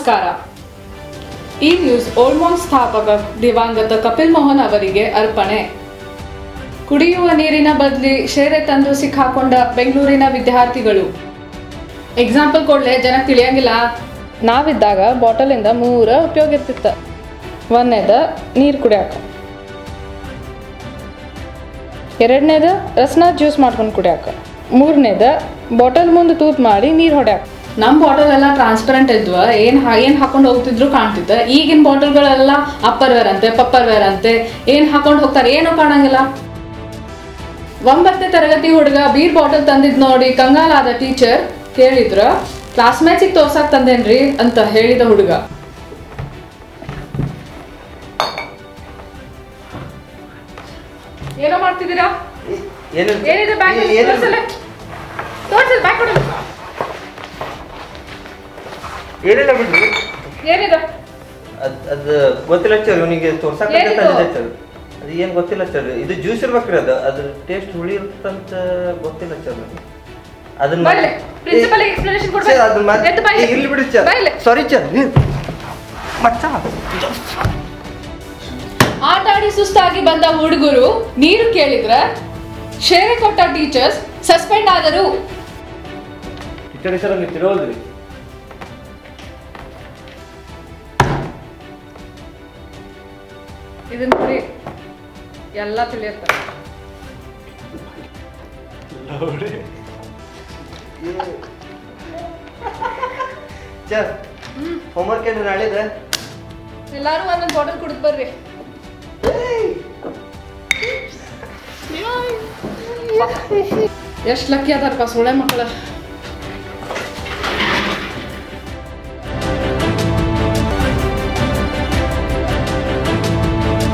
ನಮಸ್ಕಾರ ಈ ನ್ಯೂಸ್ ಓಲ್ಮಾಂಗ್ ಸ್ಥಾಪಕ ದಿವಂಗತ ಕಪಿಲ್ ಮೋಹನ್ ಅವರಿಗೆ ಅರ್ಪಣೆ ಕುಡಿಯುವ ನೀರಿನ ಬದಲಿ ಶೇರೆ ತಂದು ಸಿಕ್ಕಾಕೊಂಡ ಬೆಂಗಳೂರಿನ ವಿದ್ಯಾರ್ಥಿಗಳು ಎಕ್ಸಾಂಪಲ್ ಕೊಡ್ಲೆ ಜನ ತಿಳಿಯಂಗಿಲ್ಲ ನಾವಿದ್ದಾಗ ಬಾಟಲಿಂದ ಮೂರ ಉಪಯೋಗ ಇರ್ತಿತ್ತ ಒಂದನೇದ ನೀರು ಕುಡಿಯಾಕ ಎರಡನೇದ ರಸ್ನ ಜ್ಯೂಸ್ ಮಾಡ್ಕೊಂಡು ಕುಡಿಯಾಕ ಮೂರನೇದ ಬಾಟಲ್ ಮುಂದೆ ತೂತ್ ಮಾಡಿ ನೀರು ಹೊಡ್ಯಾಕ ನಮ್ಮ ಬಾಟಲ್ ಎಲ್ಲ ಟ್ರಾನ್ಸ್ಪರೆಂಟ್ ಇದ್ವ ಏನ್ ಹಾ- ಏನ್ ಹಾಕೊಂಡು ಹೋಗ್ತಿದ್ರು ಕಾಣ್ತಿತ್ತ ಈಗಿನ ಬಾಟಲ್ಗಳೆಲ್ಲ ಅಪ್ಪರ್ ವೇರ್ ಅಂತೆ ಪಪ್ಪರ್ ವೇರ್ ಅಂತೆ ಏನ್ ಹಾಕೊಂಡು ಹೋಗ್ತಾರೆ ಏನು ಕಾಣಂಗಿಲ್ಲ ಒಂಬತ್ತನೇ ತರಗತಿ ಹುಡುಗ ಬೀರ್ ಬಾಟಲ್ ತಂದಿದ್ ನೋಡಿ ಕಂಗಾಲಾದ ಟೀಚರ್ ಕೇಳಿದ್ರ ಕ್ಲಾಸ್ಮೇಟ್ಸಿಗೆ ತೋರ್ಸಾಕ್ ತಂದೇನ್ರಿ ಅಂತ ಹೇಳಿದ ಹುಡುಗ ಏನೋ ಮಾಡ್ತಿದ್ದೀರಾ ಏನು ಏನಿದೆ ಬ್ಯಾಗ್ ಏನು ತೋರ್ಸಲ್ಲ ತೋರ್ಸಲ್ಲ ಬ್ಯಾಗ್ ಕೊಡು ಏನಿಲ್ಲ ಬಿಡ್ರಿ ಏನಿದೆ ಅದ್ ಅದು ಗೊತ್ತಿಲ್ಲ ಸರ್ ಇವನಿಗೆ ತೋರ್ಸಕ್ಕೆ ಏನಿದು? ತಂದಿದ್ದೆ ಸರ್ ಅದು ಏನು ಗೊತ್ತಿಲ್ಲ ಸರ್ ಇದು ಜ್ಯೂಸ್ ಇರ್ಬೇಕ್ರಿ ಅದು ಅದ್ರ ಟೇಸ್ಟ್ ಹುಳಿ ಇರುತ್ತಂತ ಗೊತ್ತಿಲ್ಲ ಸರ್ ಅದನ್ನ ಬರ್ಲಿ. Principal ಗೆ explanation ಕೊಡ್ಬೇಕು. ಸರ್, ಅದನ್ನ ಮತ್ತೆ- ಎದ್ದು ಬಾ ಇಲ್ಲಿ. ಏ, ಇರ್ಲಿ ಬಿಡಿ ಸರ್ ಬಾ ಇಲ್ಲಿ. ಸಾರಿ ಸರ್ ಮಚ್ಚ ಆಟ ಆಡಿ ಸುಸ್ತಾಗಿ ಬಂದ ಹುಡುಗರು ನೀರು ಕೇಳಿದ್ರ ಶೇರೆ ಕೊಟ್ಟ ಟೀಚರ್ಸ್ ಸಸ್ಪೆಂಡ್ ಆದರು ಟೀಚರ್ ಸರ್ ನೀವು ತಿರೋಲ್ರಿ ಇದನ್ನ ನೋಡಿ ಎಲ್ಲ ತಿಳಿಯುತ್ತೆ ಸರ್ ಹೋಮ್ವರ್ಕ್ ಏನು ನಾಳಿದೆ ಎಲ್ಲಾರು ಒಂದೊಂದು ಬಾಟಲ್ ಕುಡಿದ್ ಬರ್ರಿ ಎಷ್ಟು ಲಕ್ಕಿ ಅದಾರಪ್ಪ ಸೊಳ್ಳೆ ಮಕ್ಕಳ